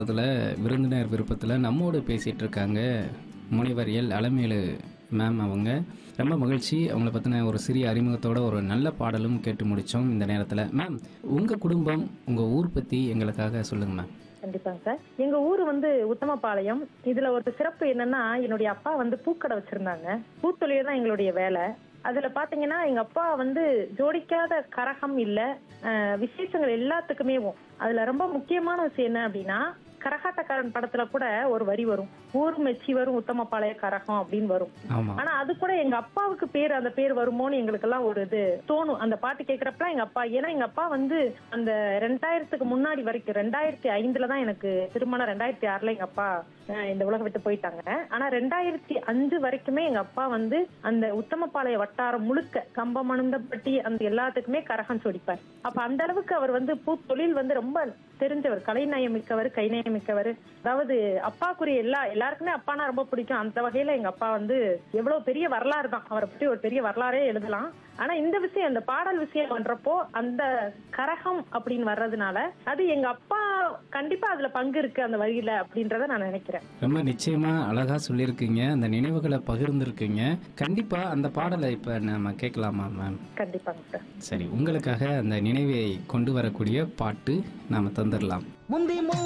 அதில் விருந்தினர் விருப்பத்தில் நம்மோடு பேசிகிட்டு இருக்காங்க முனைவர் எல் அலமேலு மேம் அவங்க ரொம்ப மகிழ்ச்சி அவங்கள பற்றின ஒரு சிறிய அறிமுகத்தோட ஒரு நல்ல பாடலும் கேட்டு முடித்தோம் இந்த நேரத்தில் மேம் உங்கள் குடும்பம் உங்கள் ஊர் பற்றி எங்களுக்காக சொல்லுங்கள் மேம் கண்டிப்பாங்க சார் எங்க ஊர் வந்து உத்தமபாளையம் இதுல ஒரு சிறப்பு என்னன்னா என்னுடைய அப்பா வந்து பூக்கடை வச்சிருந்தாங்க பூத்தொழில் தான் எங்களுடைய வேலை அதுல பாத்தீங்கன்னா எங்க அப்பா வந்து ஜோடிக்காத கரகம் இல்ல அஹ், விசேஷங்கள் எல்லாத்துக்குமே அதுல ரொம்ப முக்கியமான விஷயம் என்ன அப்படின்னா கரகாட்டக்காரன் படத்துல கூட ஒரு வரி வரும் ஊர் மெச்சி வரும் உத்தமபாளைய கரகம் அப்படின்னு வரும் ஆமாம் ஆனா அது கூட எங்க அப்பாவுக்கு பேர் அந்த பேர் வருமோன்னு எங்களுக்கு எல்லாம் ஒரு இது தோணும் அந்த பாட்டு கேக்குறப்ப எங்க அப்பா ஏன்னா எங்க அப்பா வந்து அந்த ரெண்டாயிரத்துக்கு முன்னாடி வரைக்கும் ரெண்டாயிரத்தி ஐந்துல தான் எனக்கு திருமணம் ரெண்டாயிரத்தி ஆறுல எங்க அப்பா அஹ், இந்த உலகம் விட்டு போயிட்டாங்க ஆனா ரெண்டாயிரத்தி அஞ்சு வரைக்குமே எங்க அப்பா வந்து அந்த உத்தமபாளைய வட்டாரம் முழுக்க கம்பமணந்தப்பட்டி அந்த எல்லாத்துக்குமே கரகம் சொடிப்பார் அப்ப அந்த அளவுக்கு அவர் வந்து பூ தொழில் வந்து ரொம்ப தெரிஞ்சவர் கலைநயம் மிக்கவர் கைநயம் மிக்கவர் அதாவது அப்பாக்குரிய எல்லா எல்லாருக்குமே அப்பானா ரொம்ப பிடிக்கும் அந்த வகையில எங்க அப்பா வந்து எவ்வளவு பெரிய வரலாறு தான் அவரை பற்றி ஒரு பெரிய வரலாறே எழுதலாம் ஆனா இந்த விஷயம் இந்த பாடல் விஷயம் பண்றப்போ அந்த கரகம் அப்படின்னு வர்றதுனால அது எங்க அப்பா கண்டிப்பா அதுல பங்கு இருக்கு அந்த வழியில அப்படின்றத நான் நினைக்கிறேன் ரொம்ப நிச்சயமாக அழகாக சொல்லியிருக்கீங்க அந்த நினைவுகளை பகிர்ந்துருக்கீங்க கண்டிப்பாக அந்த பாடலை இப்போ நம்ம கேட்கலாமா மேம் கண்டிப்பாங்க சார் சரி உங்களுக்காக அந்த நினைவை கொண்டு வரக்கூடிய பாட்டு நாம் தந்துடலாம் முந்தி